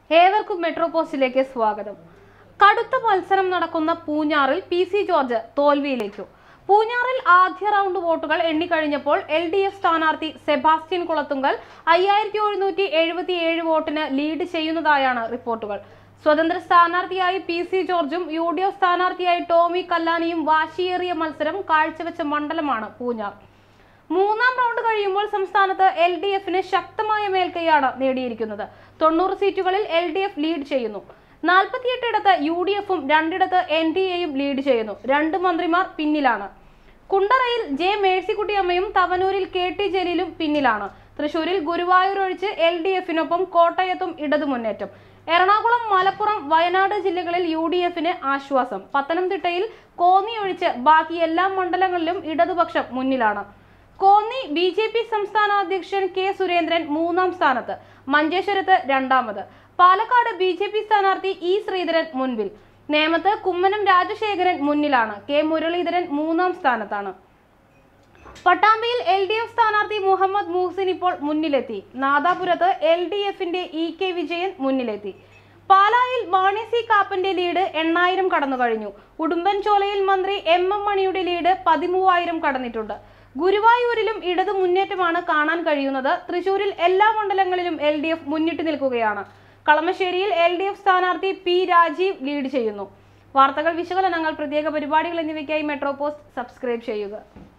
ഏവർക്കും മെട്രോ പോസ്റ്റിലേക്ക് സ്വാഗതം കടുത്ത മത്സരം നടക്കുന്ന പൂഞ്ഞാറിൽ പി സി ജോർജ് തോൽവിയിലേക്കു പൂഞ്ഞാറിൽ ആദ്യ റൗണ്ട് വോട്ടുകൾ എണ്ണിക്കഴിഞ്ഞപ്പോൾ എൽ ഡി എഫ് സ്ഥാനാർത്ഥി സെബാസ്റ്റ്യൻ കുളത്തുങ്കൽ അയ്യായിരത്തി എഴുന്നൂറ്റി എഴുപത്തി ഏഴ് വോട്ടിന് ലീഡ് ചെയ്യുന്നതായാണ് റിപ്പോർട്ടുകൾ സ്വതന്ത്ര സ്ഥാനാർത്ഥിയായി പി സി ജോർജും യു ഡി എഫ് സ്ഥാനാർത്ഥിയായി ടോമി കല്ലാനിയും വാശിയേറിയ മത്സരം കാഴ്ചവെച്ച മണ്ഡലമാണ് പൂഞ്ഞാർ മൂന്നാം റൗണ്ട് കഴിയുമ്പോൾ സംസ്ഥാനത്ത് എൽ ഡി എഫിന് ശക്തമായ മേൽക്കൈയാണ് നേടിയിരിക്കുന്നത് തൊണ്ണൂറ് സീറ്റുകളിൽ എൽ ഡി എഫ് ലീഡ് ചെയ്യുന്നു നാൽപ്പത്തിയെട്ട് ഇടത്ത് യു ഡി എഫും രണ്ടിടത്ത് എൻ ഡി എയും ലീഡ് ചെയ്യുന്നു രണ്ട് മന്ത്രിമാർ പിന്നിലാണ് കുണ്ടറയിൽ ജെ മേഴ്സിക്കുട്ടിയമ്മയും തവനൂരിൽ കെ ടി ജലീലും പിന്നിലാണ് തൃശൂരിൽ ഗുരുവായൂർ ഒഴിച്ച് എൽ ഡി എഫിനൊപ്പം കോട്ടയത്തും ഇടതു മുന്നേറ്റം എറണാകുളം മലപ്പുറം വയനാട് ജില്ലകളിൽ യു ഡി എഫിന് ആശ്വാസം പത്തനംതിട്ടയിൽ കോന്നി ഒഴിച്ച് ബാക്കി എല്ലാ മണ്ഡലങ്ങളിലും ഇടതുപക്ഷം മുന്നിലാണ് കോന്നി ബി ജെ പി സംസ്ഥാന അധ്യക്ഷൻ കെ സുരേന്ദ്രൻ മൂന്നാം സ്ഥാനത്ത് മഞ്ചേശ്വരത്ത് രണ്ടാമത് പാലക്കാട് ബി ജെ പി സ്ഥാനാർത്ഥി ഇ ശ്രീധരൻ മുൻപിൽ നേമത്ത് കുമ്മനം രാജശേഖരൻ മുന്നിലാണ് കെ മുരളീധരൻ മൂന്നാം സ്ഥാനത്താണ് പട്ടാമ്പിയിൽ എൽ ഡി എഫ് സ്ഥാനാർത്ഥി മുഹമ്മദ് മുഹ്സിൻ ഇപ്പോൾ മുന്നിലെത്തി നാദാപുരത്ത് എൽ ഡി എഫിന്റെ ഇ കെ വിജയൻ മുന്നിലെത്തി പാലായിൽ മാണി സി കാപ്പന്റെ ലീഡ് എണ്ണായിരം കടന്നു കഴിഞ്ഞു ഉടുമ്പൻചോലയിൽ മന്ത്രി എം എം മണിയുടെ ലീഡ് പതിമൂവായിരം കടന്നിട്ടുണ്ട് ഗുരുവായൂരിലും ഇടതു മുന്നേറ്റമാണ് കാണാൻ കഴിയുന്നത് തൃശൂരിൽ എല്ലാ മണ്ഡലങ്ങളിലും എൽ ഡി എഫ് മുന്നിട്ട് നിൽക്കുകയാണ് കളമശ്ശേരിയിൽ എൽ ഡി എഫ് സ്ഥാനാർത്ഥി പി രാജീവ് ലീഡ് ചെയ്യുന്നു വാർത്തകൾ വിശകലനങ്ങൾ പ്രത്യേക പരിപാടികൾ എന്നിവയ്ക്കായി മെട്രോ പോസ്റ്റ് സബ്സ്ക്രൈബ് ചെയ്യുക